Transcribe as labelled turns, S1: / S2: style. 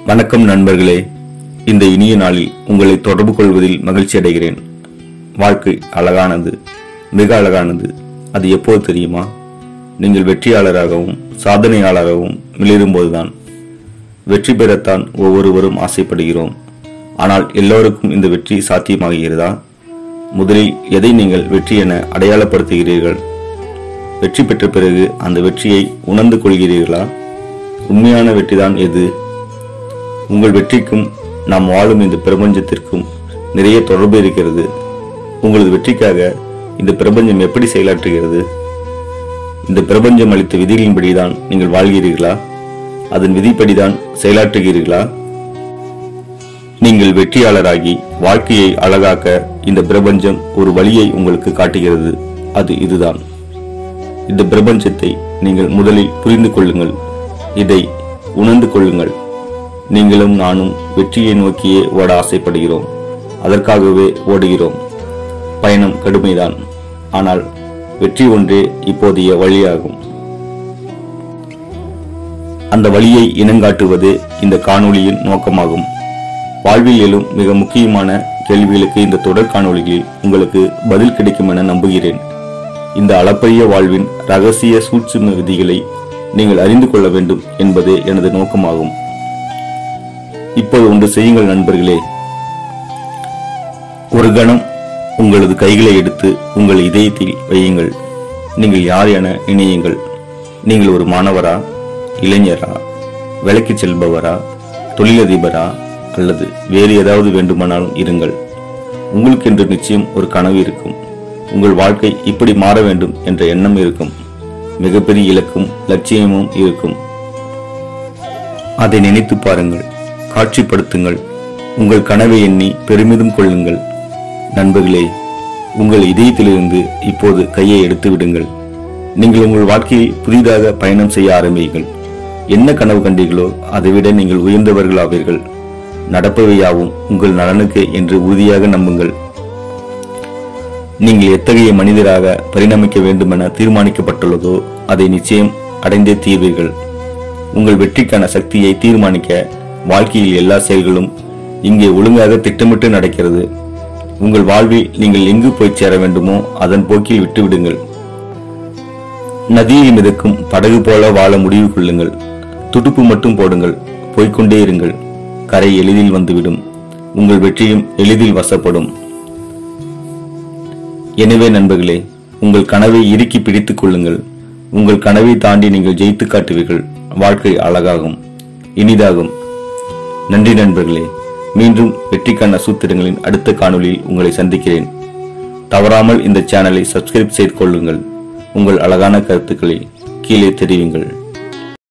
S1: வணக்கம் நண்பர்களே இந்த இனிய நாளில் உங்களை தொடர்பு கொள்வதில் மகிழ்ச்சி அடைகிறேன் வாழ்க்கை அழகானது மிக அழகானது அது எப்போது தெரியுமா நீங்கள் வெற்றியாளராகவும் சாதனையாளராகவும் மிளிரும்போதுதான் வெற்றி பெறத்தான் ஒவ்வொருவரும் ஆசைப்படுகிறோம் ஆனால் எல்லோருக்கும் இந்த வெற்றி சாத்தியமாகிறதா முதலில் எதை நீங்கள் வெற்றி என அடையாளப்படுத்துகிறீர்கள் வெற்றி பெற்ற பிறகு அந்த வெற்றியை உணர்ந்து கொள்கிறீர்களா உண்மையான வெற்றிதான் எது உங்கள் வெற்றிக்கும் நாம் வாழும் இந்த பிரபஞ்சத்திற்கும் நிறைய தொடர்பு இருக்கிறது உங்களது வெற்றிக்காக இந்த பிரபஞ்சம் எப்படி செயலாற்றுகிறது இந்த பிரபஞ்சம் அளித்த விதிகளின்படிதான் நீங்கள் வாழ்கிறீர்களா அதன் விதிப்படிதான் செயலாற்றுகிறீர்களா நீங்கள் வெற்றியாளராகி வாழ்க்கையை அழகாக்க இந்த பிரபஞ்சம் ஒரு வழியை உங்களுக்கு காட்டுகிறது அது இதுதான் இந்த பிரபஞ்சத்தை நீங்கள் முதலில் புரிந்து கொள்ளுங்கள் இதை உணர்ந்து கொள்ளுங்கள் நீங்களும் நானும் வெற்றியை நோக்கியே ஓட ஆசைப்படுகிறோம் அதற்காகவே ஓடுகிறோம் பயணம் கடுமைதான் ஆனால் வெற்றி ஒன்றே இப்போதைய வழியாகும் அந்த வழியை இனங்காட்டுவது இந்த காணொளியின் நோக்கமாகும் வாழ்வில் எழும் மிக முக்கியமான கேள்விகளுக்கு இந்த தொடர் காணொளிகளில் உங்களுக்கு பதில் கிடைக்கும் என நம்புகிறேன் இந்த அளப்பரிய வாழ்வின் ரகசிய சூட்சும விதிகளை நீங்கள் அறிந்து கொள்ள வேண்டும் என்பதே எனது நோக்கமாகும் இப்போது ஒன்று செய்யுங்கள் நண்பர்களே ஒரு கணம் உங்களது கைகளை எடுத்து உங்கள் இதயத்தில் வையுங்கள் நீங்கள் யார் என நினையுங்கள் நீங்கள் ஒரு மாணவரா இளைஞரா வேலைக்கு செல்பவரா தொழிலதிபரா அல்லது வேறு ஏதாவது வேண்டுமானாலும் இருங்கள் உங்களுக்கென்று நிச்சயம் ஒரு கனவு இருக்கும் உங்கள் வாழ்க்கை இப்படி மாற வேண்டும் என்ற எண்ணம் இருக்கும் மிகப்பெரிய இலக்கும் லட்சியமும் இருக்கும் அதை நினைத்து பாருங்கள் காட்சிப்படுத்துங்கள் உங்கள் கனவை எண்ணி பெருமிதம் கொள்ளுங்கள் நண்பர்களே உங்கள் இதயத்திலிருந்து இப்போது கையை எடுத்து விடுங்கள் நீங்கள் உங்கள் வாழ்க்கையில் புதிதாக பயணம் செய்ய ஆரம்பியுங்கள் என்ன கனவு கண்டீர்களோ அதைவிட நீங்கள் உயர்ந்தவர்கள் ஆவீர்கள் நடப்பவை யாவும் உங்கள் நலனுக்கு என்று உறுதியாக நம்புங்கள் நீங்கள் எத்தகைய மனிதராக பரிணமிக்க வேண்டுமென தீர்மானிக்கப்பட்டுள்ளதோ அதை நிச்சயம் அடைந்தே தீர்வீர்கள் உங்கள் வெற்றிக்கான சக்தியை தீர்மானிக்க வாழ்க்கையில் எல்லா செயல்களும் இங்கே ஒழுங்காக திட்டமிட்டு நடக்கிறது உங்கள் வாழ்வில் நீங்கள் எங்கு போய் சேர வேண்டுமோ அதன் போக்கில் விட்டுவிடுங்கள் நதியில் மிதக்கும் படகு போல வாழ முடிவு கொள்ளுங்கள் துடுப்பு மட்டும் போடுங்கள் போய்க்கொண்டே இருங்கள் கரை எளிதில் வந்துவிடும் உங்கள் வெற்றியும் எளிதில் வசப்படும் எனவே நண்பர்களே உங்கள் கனவை இறுக்கி பிடித்துக் கொள்ளுங்கள் உங்கள் கனவை தாண்டி நீங்கள் ஜெயித்து காட்டுவீர்கள் வாழ்க்கை அழகாகும் இனிதாகும் நன்றி நண்பர்களே மீண்டும் வெற்றிக்கான சூத்திரங்களின் அடுத்த காணொளியில் உங்களை சந்திக்கிறேன் தவறாமல் இந்த சேனலை சப்ஸ்கிரைப் செய்து கொள்ளுங்கள் உங்கள் அழகான கருத்துக்களை கீழே தெரிவிங்கள்